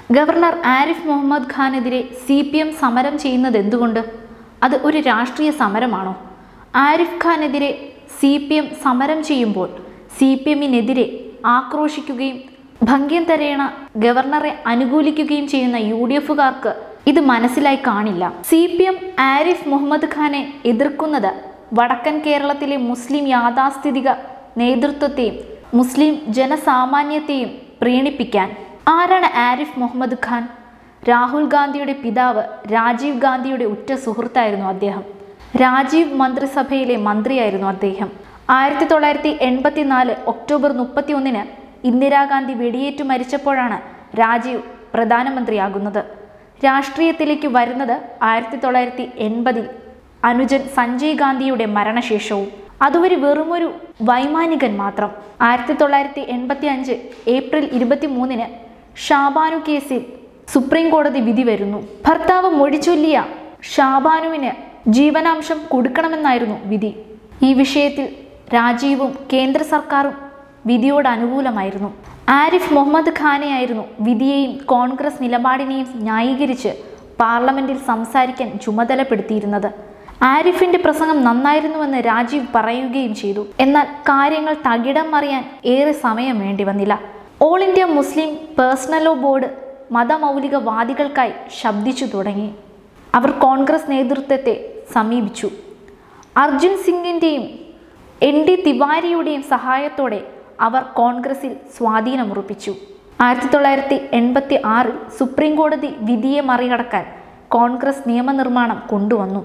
governor Arif Muhammad ഖാനെതിരെ C P M സമരം ചെയ്യുന്നത് എന്തുകൊണ്ട് അത് ഒരു രാഷ്ട്രീയ സമരമാണോ ആരിഫ് ഖാനെതിരെ സി പി എം സമരം ചെയ്യുമ്പോൾ സി പി എമ്മിനെതിരെ ആക്രോശിക്കുകയും ഭംഗ്യം തരേണ ഗവർണറെ അനുകൂലിക്കുകയും ചെയ്യുന്ന യു ഡി എഫുകാർക്ക് ഇത് മനസ്സിലായി കാണില്ല C P M Arif Muhammad ഖാനെ എതിർക്കുന്നത് വടക്കൻ കേരളത്തിലെ മുസ്ലിം യാഥാസ്ഥിതിക നേതൃത്വത്തെയും മുസ്ലിം ജനസാമാന്യത്തെയും പ്രീണിപ്പിക്കാൻ ആരാണ് ആരിഫ് മുഹമ്മദ് ഖാൻ രാഹുൽ ഗാന്ധിയുടെ പിതാവ് രാജീവ് ഗാന്ധിയുടെ ഉറ്റ സുഹൃത്തായിരുന്നു അദ്ദേഹം രാജീവ് മന്ത്രിസഭയിലെ മന്ത്രിയായിരുന്നു അദ്ദേഹം ആയിരത്തി തൊള്ളായിരത്തി എൺപത്തിനാല് ഒക്ടോബർ മുപ്പത്തി ഒന്നിന് ഇന്ദിരാഗാന്ധി വെടിയേറ്റു മരിച്ചപ്പോഴാണ് രാജീവ് പ്രധാനമന്ത്രിയാകുന്നത് രാഷ്ട്രീയത്തിലേക്ക് വരുന്നത് ആയിരത്തി തൊള്ളായിരത്തി എൺപതിൽ അനുജൻ സഞ്ജയ് ഗാന്ധിയുടെ മരണശേഷവും അതുവരെ വെറുമൊരു വൈമാനികൻ മാത്രം ആയിരത്തി തൊള്ളായിരത്തി എൺപത്തി അഞ്ച് ഏപ്രിൽ ഇരുപത്തി മൂന്നിന് ഷാബാനു കേസിൽ സുപ്രീം കോടതി വിധി വരുന്നു ഭർത്താവ് മൊഴിചൊല്ലിയ ഷാബാനുവിന് ജീവനാംശം കൊടുക്കണമെന്നായിരുന്നു വിധി ഈ വിഷയത്തിൽ രാജീവും കേന്ദ്ര സർക്കാരും വിധിയോട് അനുകൂലമായിരുന്നു ആരിഫ് മുഹമ്മദ് ഖാനെയായിരുന്നു വിധിയെയും കോൺഗ്രസ് നിലപാടിനെയും ന്യായീകരിച്ച് പാർലമെന്റിൽ സംസാരിക്കാൻ ചുമതലപ്പെടുത്തിയിരുന്നത് ആരിഫിന്റെ പ്രസംഗം നന്നായിരുന്നുവെന്ന് രാജീവ് പറയുകയും ചെയ്തു എന്നാൽ കാര്യങ്ങൾ തകിടം മറിയാൻ ഏറെ സമയം വേണ്ടി വന്നില്ല All India Muslim Personal Law Board മതമൗലികവാദികൾക്കായി ശബ്ദിച്ചു തുടങ്ങി അവർ കോൺഗ്രസ് നേതൃത്വത്തെ സമീപിച്ചു അർജുൻ സിംഗിൻ്റെയും എൻ ഡി തിവാരിയുടെയും സഹായത്തോടെ അവർ കോൺഗ്രസിൽ സ്വാധീനമുറപ്പിച്ചു ആയിരത്തി തൊള്ളായിരത്തി എൺപത്തി ആറിൽ സുപ്രീം കോടതി വിധിയെ മറികടക്കാൻ കോൺഗ്രസ് നിയമനിർമ്മാണം കൊണ്ടുവന്നു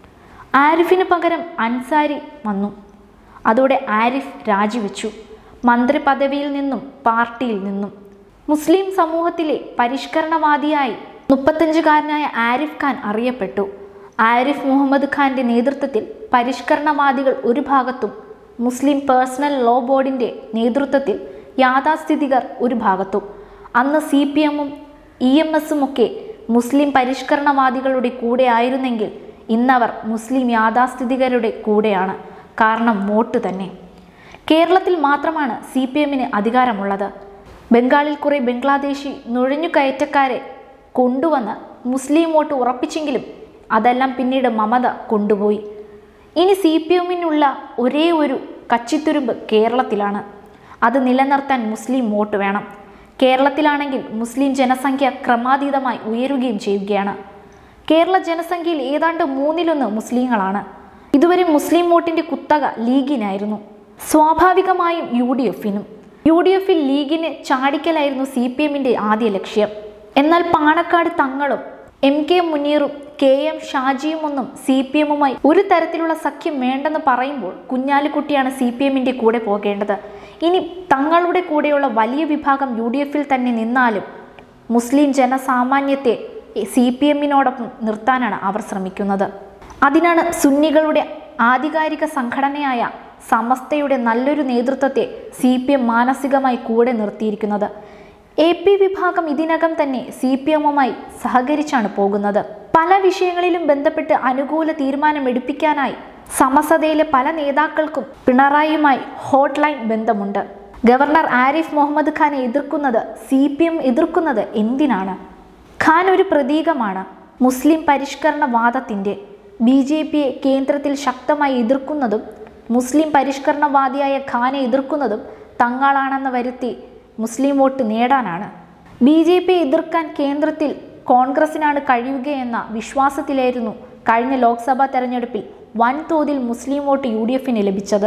ആരിഫിന് പകരം അൻസാരി വന്നു അതോടെ ആരിഫ് രാജിവെച്ചു മന്ത്രി പദവിയിൽ നിന്നും പാർട്ടിയിൽ നിന്നും മുസ്ലിം സമൂഹത്തിലെ പരിഷ്കരണവാദിയായി മുപ്പത്തഞ്ചുകാരനായ ആരിഫ് ഖാൻ അറിയപ്പെട്ടു ആരിഫ് മുഹമ്മദ് ഖാന്റെ നേതൃത്വത്തിൽ പരിഷ്കരണവാദികൾ ഒരു ഭാഗത്തും മുസ്ലിം പേഴ്സണൽ ലോ ബോർഡിന്റെ നേതൃത്വത്തിൽ യാഥാസ്ഥിതികർ ഒരു ഭാഗത്തും അന്ന് സി പി എമ്മും ഇ എം എസും ഒക്കെ മുസ്ലിം പരിഷ്കരണവാദികളുടെ കൂടെ ആയിരുന്നെങ്കിൽ ഇന്നവർ മുസ്ലിം യാഥാസ്ഥിതികരുടെ കൂടെയാണ് കാരണം വോട്ട് തന്നെ കേരളത്തിൽ മാത്രമാണ് സി പി എമ്മിന് അധികാരമുള്ളത് ബംഗാളിൽ കുറെ ബംഗ്ലാദേശി നുഴഞ്ഞുകയറ്റക്കാരെ കൊണ്ടുവന്ന് മുസ്ലിം വോട്ട് ഉറപ്പിച്ചെങ്കിലും അതെല്ലാം പിന്നീട് മമത കൊണ്ടുപോയി ഇനി സി പി എമ്മിനുള്ള ഒരേ ഒരു കച്ചിത്തുരുമ്പ് കേരളത്തിലാണ് അത് നിലനിർത്താൻ മുസ്ലിം വോട്ട് വേണം കേരളത്തിലാണെങ്കിൽ മുസ്ലിം ജനസംഖ്യ ക്രമാതീതമായി ഉയരുകയും ചെയ്യുകയാണ് കേരള ജനസംഖ്യയിൽ ഏതാണ്ട് മൂന്നിലൊന്ന് മുസ്ലിങ്ങളാണ് ഇതുവരെ മുസ്ലിം വോട്ടിന്റെ കുത്തക ലീഗിനായിരുന്നു സ്വാഭാവികമായും യു ഡി എഫിനും യു ഡി എഫിൽ ലീഗിന് ചാടിക്കലായിരുന്നു സി പി എമ്മിന്റെ ആദ്യ ലക്ഷ്യം എന്നാൽ പാണക്കാട് തങ്ങളും എം കെ മുനീറും കെ എം ഷാജിയും ഒന്നും സി പി എമ്മുമായി ഒരു തരത്തിലുള്ള സഖ്യം വേണ്ടെന്ന് പറയുമ്പോൾ കുഞ്ഞാലിക്കുട്ടിയാണ് സി പി എമ്മിന്റെ കൂടെ പോകേണ്ടത് ഇനി തങ്ങളുടെ കൂടെയുള്ള വലിയ വിഭാഗം യു ഡി എഫിൽ തന്നെ നിന്നാലും മുസ്ലിം ജനസാമാന്യത്തെ സി പി എമ്മിനോടൊപ്പം നിർത്താനാണ് അവർ ശ്രമിക്കുന്നത് അതിനാണ് സുന്നികളുടെ ആധികാരിക സംഘടനയായ സമസ്തയുടെ നല്ലൊരു നേതൃത്വത്തെ സി പി എം മാനസികമായി കൂടെ നിർത്തിയിരിക്കുന്നത് എ പി വിഭാഗം ഇതിനകം തന്നെ സി പി എമ്മുമായി സഹകരിച്ചാണ് പോകുന്നത് പല വിഷയങ്ങളിലും ബന്ധപ്പെട്ട് അനുകൂല തീരുമാനം എടുപ്പിക്കാനായി സമസതയിലെ പല നേതാക്കൾക്കും പിണറായിയുമായി ഹോട്ട്ലൈൻ ബന്ധമുണ്ട് ഗവർണർ ആരിഫ് മുഹമ്മദ് ഖാനെ എതിർക്കുന്നത് സി പി എം എതിർക്കുന്നത് എന്തിനാണ് ഖാൻ ഒരു പ്രതീകമാണ് മുസ്ലിം പരിഷ്കരണവാദത്തിൻ്റെ ബി ജെ പിയെ കേന്ദ്രത്തിൽ ശക്തമായി എതിർക്കുന്നതും മുസ്ലിം പരിഷ്കരണവാദിയായ ഖാനെ എതിർക്കുന്നതും തങ്ങളാണെന്ന് വരുത്തി മുസ്ലിം വോട്ട് നേടാനാണ് ബി ജെ പി എതിർക്കാൻ കേന്ദ്രത്തിൽ കോൺഗ്രസിനാണ് കഴിയുകയെന്ന വിശ്വാസത്തിലായിരുന്നു കഴിഞ്ഞ ലോക്സഭാ തെരഞ്ഞെടുപ്പിൽ വൻതോതിൽ മുസ്ലിം വോട്ട് യു ഡി എഫിന് ലഭിച്ചത്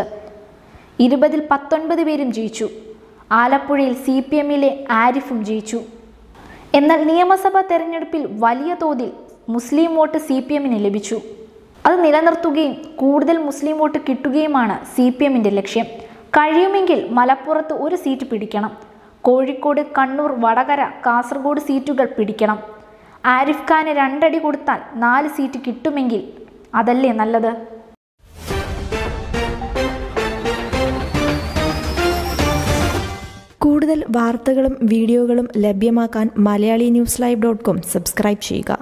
ഇരുപതിൽ പത്തൊൻപത് പേരും ജയിച്ചു ആലപ്പുഴയിൽ സി പി എമ്മിലെ ആരിഫും ജയിച്ചു എന്നാൽ നിയമസഭാ തെരഞ്ഞെടുപ്പിൽ വലിയ തോതിൽ മുസ്ലിം വോട്ട് സി പി എമ്മിന് ലഭിച്ചു അത് നിലനിർത്തുകയും കൂടുതൽ മുസ്ലിം വോട്ട് കിട്ടുകയുമാണ് സി പി എമ്മിൻ്റെ ലക്ഷ്യം കഴിയുമെങ്കിൽ മലപ്പുറത്ത് ഒരു സീറ്റ് പിടിക്കണം കോഴിക്കോട് കണ്ണൂർ വടകര കാസർഗോഡ് സീറ്റുകൾ പിടിക്കണം ആരിഫ് ഖാന് രണ്ടടി കൊടുത്താൽ നാല് സീറ്റ് കിട്ടുമെങ്കിൽ അതല്ലേ നല്ലത് കൂടുതൽ വാർത്തകളും വീഡിയോകളും ലഭ്യമാക്കാൻ Malayali news live dot com subscribe ചെയ്യുക